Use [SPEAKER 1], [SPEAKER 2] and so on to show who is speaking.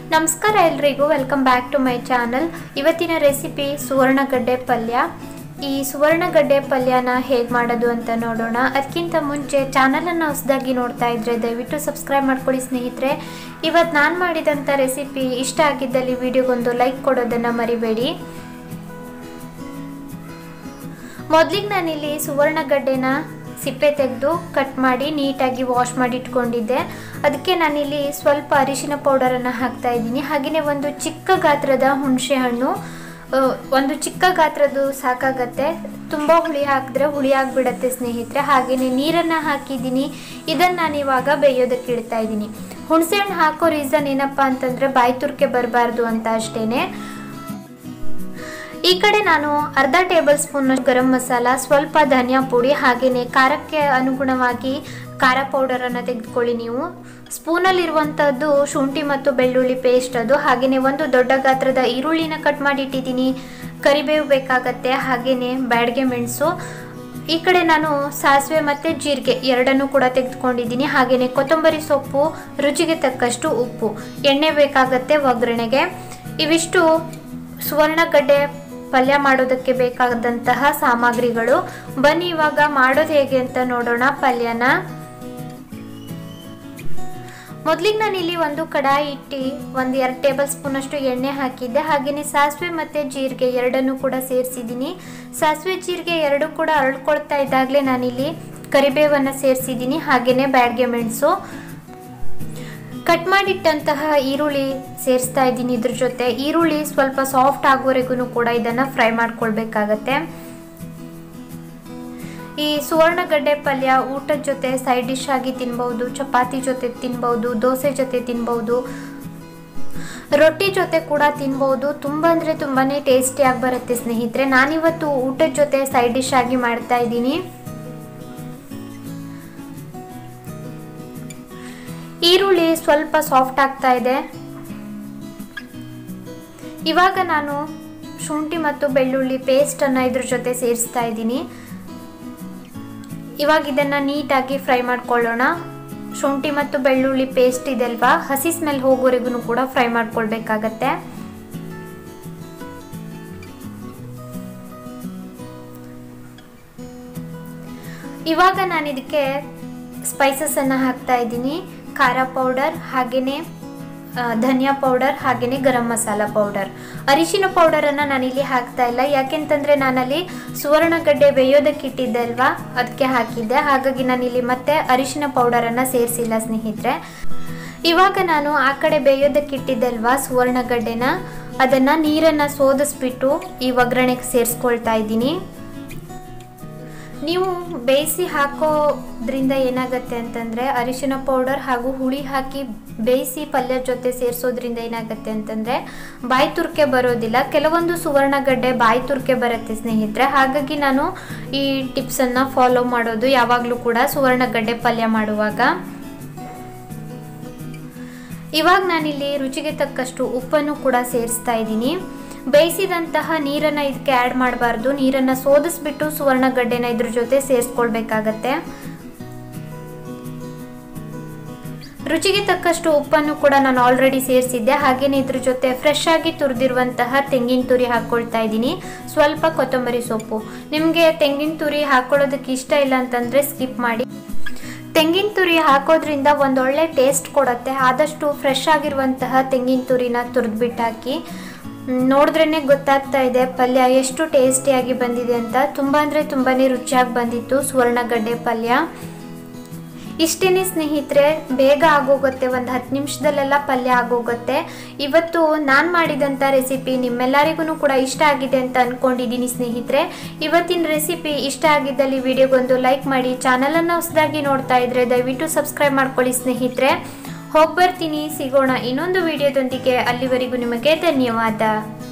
[SPEAKER 1] ನಮಸ್ಕಾರ ಎಲ್ರಿಗೂ welcome back to my channel ಇವತ್ತಿನ ರೆಸಿಪಿ ಸುವರ್ಣಗಡ್ಡೆ ಪಲ್ಯ ಈ ಸುವರ್ಣಗಡ್ಡೆ ಪಲ್ಯನ ಹೇಗೆ ಮಾಡೋದು ಅಂತ ನೋಡೋಣ ಅದಕ್ಕಿಂತ ಮುಂಚೆ ಚಾನಲನ್ನು ಹೊಸದಾಗಿ ನೋಡ್ತಾ ಇದ್ರೆ ದಯವಿಟ್ಟು ಸಬ್ಸ್ಕ್ರೈಬ್ ಮಾಡ್ಕೊಳ್ಳಿ ಸ್ನೇಹಿತರೆ ಇವತ್ತು ನಾನು ಮಾಡಿದಂಥ ರೆಸಿಪಿ ಇಷ್ಟ ಆಗಿದ್ದಲ್ಲಿ ವಿಡಿಯೋಗೊಂದು ಲೈಕ್ ಕೊಡೋದನ್ನು ಮರಿಬೇಡಿ ಮೊದಲಿಗೆ ನಾನಿಲ್ಲಿ ಸುವರ್ಣಗಡ್ಡೆನ ಸಿಪ್ಪೆ ತೆಗೆದು ಕಟ್ ಮಾಡಿ ನೀಟಾಗಿ ವಾಶ್ ಮಾಡಿ ಇಟ್ಕೊಂಡಿದ್ದೆ ಅದಕ್ಕೆ ನಾನಿಲ್ಲಿ ಸ್ವಲ್ಪ ಅರಿಶಿನ ಪೌಡರನ್ನು ಹಾಕ್ತಾ ಇದ್ದೀನಿ ಹಾಗೆಯೇ ಒಂದು ಚಿಕ್ಕ ಗಾತ್ರದ ಹುಣಸೆ ಹಣ್ಣು ಆ, ಒಂದು ಚಿಕ್ಕ ಗಾತ್ರದ್ದು ಸಾಕಾಗತ್ತೆ ತುಂಬ ಹುಳಿ ಹಾಕಿದ್ರೆ ಹುಳಿ ಆಗಿಬಿಡತ್ತೆ ಸ್ನೇಹಿತರೆ ಹಾಗೆಯೇ ನೀರನ್ನು ಹಾಕಿದ್ದೀನಿ ಇದನ್ನು ನಾನು ಇವಾಗ ಬೇಯೋದಕ್ಕೆ ಇಡ್ತಾ ಇದ್ದೀನಿ ಹುಣಸೆ ಹಣ್ಣು ಹಾಕೋ ರೀಸನ್ ಏನಪ್ಪ ಅಂತಂದರೆ ಬಾಯಿ ತುರ್ಕೆ ಬರಬಾರ್ದು ಅಂತ ಅಷ್ಟೇನೆ ಈ ಕಡೆ ನಾನು ಅರ್ಧ ಟೇಬಲ್ ಸ್ಪೂನ್ ಗರಂ ಮಸಾಲ ಸ್ವಲ್ಪ ಧನಿಯಾ ಪುಡಿ ಹಾಗೆಯೇ ಖಾರಕ್ಕೆ ಅನುಗುಣವಾಗಿ ಖಾರ ಪೌಡರನ್ನು ತೆಗೆದುಕೊಳ್ಳಿ ನೀವು ಸ್ಪೂನಲ್ಲಿರುವಂಥದ್ದು ಶುಂಠಿ ಮತ್ತು ಬೆಳ್ಳುಳ್ಳಿ ಪೇಸ್ಟ್ ಅದು ಹಾಗೆಯೇ ಒಂದು ದೊಡ್ಡ ಗಾತ್ರದ ಈರುಳ್ಳಿನ ಕಟ್ ಮಾಡಿ ಇಟ್ಟಿದ್ದೀನಿ ಕರಿಬೇವು ಬೇಕಾಗತ್ತೆ ಹಾಗೆಯೇ ಬ್ಯಾಡ್ಗೆ ಮೆಣಸು ಈ ಕಡೆ ನಾನು ಸಾಸಿವೆ ಮತ್ತು ಜೀರಿಗೆ ಎರಡನ್ನೂ ಕೂಡ ತೆಗೆದುಕೊಂಡಿದ್ದೀನಿ ಹಾಗೆಯೇ ಕೊತ್ತಂಬರಿ ಸೊಪ್ಪು ರುಚಿಗೆ ತಕ್ಕಷ್ಟು ಉಪ್ಪು ಎಣ್ಣೆ ಬೇಕಾಗತ್ತೆ ಒಗ್ಗರಣೆಗೆ ಇವಿಷ್ಟು ಸುವರ್ಣಗಡ್ಡೆ ಪಲ್ಯ ಮಾಡೋದಕ್ಕೆ ಬೇಕಾದಂತಹ ಸಾಮಗ್ರಿಗಳು ಬನ್ನಿ ಇವಾಗ ಮಾಡೋದು ಹೇಗೆ ಅಂತ ನೋಡೋಣ ಪಲ್ಯನ ಮೊದಲಿಗೆ ನಾನು ಇಲ್ಲಿ ಒಂದು ಕಡಾಯಿ ಇಟ್ಟು ಒಂದು ಎರಡು ಟೇಬಲ್ ಸ್ಪೂನ್ ಅಷ್ಟು ಎಣ್ಣೆ ಹಾಕಿದ್ದೆ ಹಾಗೆಯೇ ಸಾಸಿವೆ ಮತ್ತು ಜೀರಿಗೆ ಎರಡನ್ನೂ ಕೂಡ ಸೇರಿಸಿದ್ದೀನಿ ಸಾಸಿವೆ ಜೀರಿಗೆ ಎರಡು ಕೂಡ ಅರಳ್ಕೊಳ್ತಾ ಇದ್ದಾಗಲೇ ನಾನಿಲ್ಲಿ ಕರಿಬೇವನ್ನು ಸೇರಿಸಿದ್ದೀನಿ ಹಾಗೆಯೇ ಬ್ಯಾಡ್ಗೆ ಮೆಣಸು ಕಟ್ ಮಾಡಿಟ್ಟಂತಹ ಈರುಳ್ಳಿ ಸೇರಿಸ್ತಾ ಇದ್ದೀನಿ ಇದ್ರ ಜೊತೆ ಈರುಳ್ಳಿ ಸ್ವಲ್ಪ ಸಾಫ್ಟ್ ಆಗೋವರೆಗೂ ಕೂಡ ಇದನ್ನು ಫ್ರೈ ಮಾಡ್ಕೊಳ್ಬೇಕಾಗತ್ತೆ ಈ ಸುವರ್ಣಗಡ್ಡೆ ಪಲ್ಯ ಊಟದ ಜೊತೆ ಸೈಡ್ ಡಿಶ್ ಆಗಿ ತಿನ್ಬಹುದು ಚಪಾತಿ ಜೊತೆ ತಿನ್ಬಹುದು ದೋಸೆ ಜೊತೆ ತಿನ್ಬಹುದು ರೊಟ್ಟಿ ಜೊತೆ ಕೂಡ ತಿನ್ಬಹುದು ತುಂಬ ಅಂದರೆ ತುಂಬಾ ಟೇಸ್ಟಿಯಾಗಿ ಬರುತ್ತೆ ಸ್ನೇಹಿತರೆ ನಾನಿವತ್ತು ಊಟದ ಜೊತೆ ಸೈಡ್ ಡಿಶ್ ಆಗಿ ಮಾಡ್ತಾ ಇದ್ದೀನಿ ಈರುಳ್ಳಿ ಸ್ವಲ್ಪ ಸಾಫ್ಟ್ ಆಗ್ತಾ ಇದೆ ಇವಾಗ ನಾನು ಶುಂಠಿ ಮತ್ತು ಬೆಳ್ಳುಳ್ಳಿ ಪೇಸ್ಟನ್ನು ಇದ್ರ ಜೊತೆ ಸೇರಿಸ್ತಾ ಇದ್ದೀನಿ ಇವಾಗ ಇದನ್ನು ನೀಟಾಗಿ ಫ್ರೈ ಮಾಡ್ಕೊಳ್ಳೋಣ ಶುಂಠಿ ಮತ್ತು ಬೆಳ್ಳುಳ್ಳಿ ಪೇಸ್ಟ್ ಇದೆಲ್ವಾ ಹಸಿ ಸ್ಮೆಲ್ ಹೋಗೋವರೆಗೂ ಕೂಡ ಫ್ರೈ ಮಾಡ್ಕೊಳ್ಬೇಕಾಗತ್ತೆ ಇವಾಗ ನಾನು ಇದಕ್ಕೆ ಸ್ಪೈಸಸನ್ನು ಹಾಕ್ತಾ ಇದ್ದೀನಿ ಖಾರ ಪೌಡರ್ ಹಾಗೆಯೇ ಧನಿಯಾ ಪೌಡರ್ ಹಾಗೆಯೇ ಗರಂ ಮಸಾಲ ಪೌಡರ್ ಅರಿಶಿನ ಪೌಡರನ್ನು ನಾನಿಲ್ಲಿ ಹಾಕ್ತಾ ಇಲ್ಲ ಯಾಕೆಂತಂದರೆ ನಾನಲ್ಲಿ ಸುವರ್ಣಗಡ್ಡೆ ಬೇಯೋದಕ್ಕೆ ಇಟ್ಟಿದ್ದೆ ಅಲ್ವಾ ಅದಕ್ಕೆ ಹಾಕಿದ್ದೆ ಹಾಗಾಗಿ ನಾನಿಲ್ಲಿ ಮತ್ತೆ ಅರಿಶಿನ ಪೌಡರನ್ನು ಸೇರಿಸಿಲ್ಲ ಸ್ನೇಹಿತರೆ ಇವಾಗ ನಾನು ಆ ಕಡೆ ಬೇಯೋದಕ್ಕೆ ಇಟ್ಟಿದ್ದೆ ಅಲ್ವಾ ಸುವರ್ಣಗಡ್ಡೆನ ಅದನ್ನು ನೀರನ್ನು ಸೋದಿಸ್ಬಿಟ್ಟು ಈ ಒಗ್ಗರಣೆಗೆ ಸೇರಿಸ್ಕೊಳ್ತಾ ಇದ್ದೀನಿ ನೀವು ಬೇಯಿಸಿ ಹಾಕೋದ್ರಿಂದ ಏನಾಗುತ್ತೆ ಅಂತಂದರೆ ಅರಿಶಿನ ಪೌಡರ್ ಹಾಗೂ ಹುಳಿ ಹಾಕಿ ಬೇಯಿಸಿ ಪಲ್ಯದ ಜೊತೆ ಸೇರಿಸೋದ್ರಿಂದ ಏನಾಗುತ್ತೆ ಅಂತಂದರೆ ಬಾಯಿ ತುರ್ಕೆ ಬರೋದಿಲ್ಲ ಕೆಲವೊಂದು ಸುವರ್ಣಗಡ್ಡೆ ಬಾಯಿ ತುರ್ಕೆ ಬರುತ್ತೆ ಸ್ನೇಹಿತರೆ ಹಾಗಾಗಿ ನಾನು ಈ ಟಿಪ್ಸನ್ನು ಫಾಲೋ ಮಾಡೋದು ಯಾವಾಗಲೂ ಕೂಡ ಸುವರ್ಣಗಡ್ಡೆ ಪಲ್ಯ ಮಾಡುವಾಗ ಇವಾಗ ನಾನಿಲ್ಲಿ ರುಚಿಗೆ ತಕ್ಕಷ್ಟು ಉಪ್ಪನ್ನು ಕೂಡ ಸೇರಿಸ್ತಾ ಇದ್ದೀನಿ ಬೇಯಿಸಿದಂತಹ ನೀರನ್ನು ಇದಕ್ಕೆ ಆ್ಯಡ್ ಮಾಡಬಾರ್ದು ನೀರನ್ನು ಸೋದಿಸ್ಬಿಟ್ಟು ಸುವರ್ಣಗಡ್ಡೆನ ಇದ್ರ ಜೊತೆ ಸೇರಿಸ್ಕೊಳ್ಬೇಕಾಗತ್ತೆ ರುಚಿಗೆ ತಕ್ಕಷ್ಟು ಉಪ್ಪನ್ನು ಕೂಡ ನಾನು ಆಲ್ರೆಡಿ ಸೇರಿಸಿದ್ದೆ ಹಾಗೆಯೇ ಇದ್ರ ಜೊತೆ ಫ್ರೆಶ್ ಆಗಿ ತುರಿದಿರುವಂತಹ ತೆಂಗಿನ ತುರಿ ಹಾಕ್ಕೊಳ್ತಾ ಇದ್ದೀನಿ ಸ್ವಲ್ಪ ಕೊತ್ತಂಬರಿ ಸೊಪ್ಪು ನಿಮಗೆ ತೆಂಗಿನ ತುರಿ ಹಾಕೊಳ್ಳೋದಕ್ಕೆ ಇಷ್ಟ ಇಲ್ಲ ಅಂತಂದರೆ ಸ್ಕಿಪ್ ಮಾಡಿ ತೆಂಗಿನ ತುರಿ ಹಾಕೋದ್ರಿಂದ ಒಂದೊಳ್ಳೆ ಟೇಸ್ಟ್ ಕೊಡುತ್ತೆ ಆದಷ್ಟು ಫ್ರೆಶ್ ಆಗಿರುವಂತಹ ತೆಂಗಿನ ತುರಿನ ತುರಿದ್ಬಿಟ್ಟು ಹಾಕಿ ನೋಡಿದ್ರೇ ಗೊತ್ತಾಗ್ತಾ ಇದೆ ಪಲ್ಯ ಎಷ್ಟು ಟೇಸ್ಟಿಯಾಗಿ ಬಂದಿದೆ ಅಂತ ತುಂಬ ಅಂದರೆ ತುಂಬಾ ರುಚಿಯಾಗಿ ಬಂದಿತ್ತು ಸುವರ್ಣಗಡ್ಡೆ ಪಲ್ಯ ಇಷ್ಟೇ ಸ್ನೇಹಿತರೆ ಬೇಗ ಆಗೋಗುತ್ತೆ ಒಂದು ಹತ್ತು ನಿಮಿಷದಲ್ಲೆಲ್ಲ ಪಲ್ಯ ಆಗೋಗುತ್ತೆ ಇವತ್ತು ನಾನು ಮಾಡಿದಂಥ ರೆಸಿಪಿ ನಿಮ್ಮೆಲ್ಲರಿಗೂ ಕೂಡ ಇಷ್ಟ ಆಗಿದೆ ಅಂತ ಅಂದ್ಕೊಂಡಿದ್ದೀನಿ ಸ್ನೇಹಿತರೆ ಇವತ್ತಿನ ರೆಸಿಪಿ ಇಷ್ಟ ಆಗಿದ್ದಲ್ಲಿ ವಿಡಿಯೋಗೊಂದು ಲೈಕ್ ಮಾಡಿ ಚಾನಲನ್ನು ಹೊಸದಾಗಿ ನೋಡ್ತಾ ಇದ್ರೆ ದಯವಿಟ್ಟು ಸಬ್ಸ್ಕ್ರೈಬ್ ಮಾಡ್ಕೊಳ್ಳಿ ಸ್ನೇಹಿತರೆ ಹೋಗಿ ಬರ್ತೀನಿ ಸಿಗೋಣ ಇನ್ನೊಂದು ವಿಡಿಯೋದೊಂದಿಗೆ ಅಲ್ಲಿವರೆಗೂ ನಿಮಗೆ ಧನ್ಯವಾದ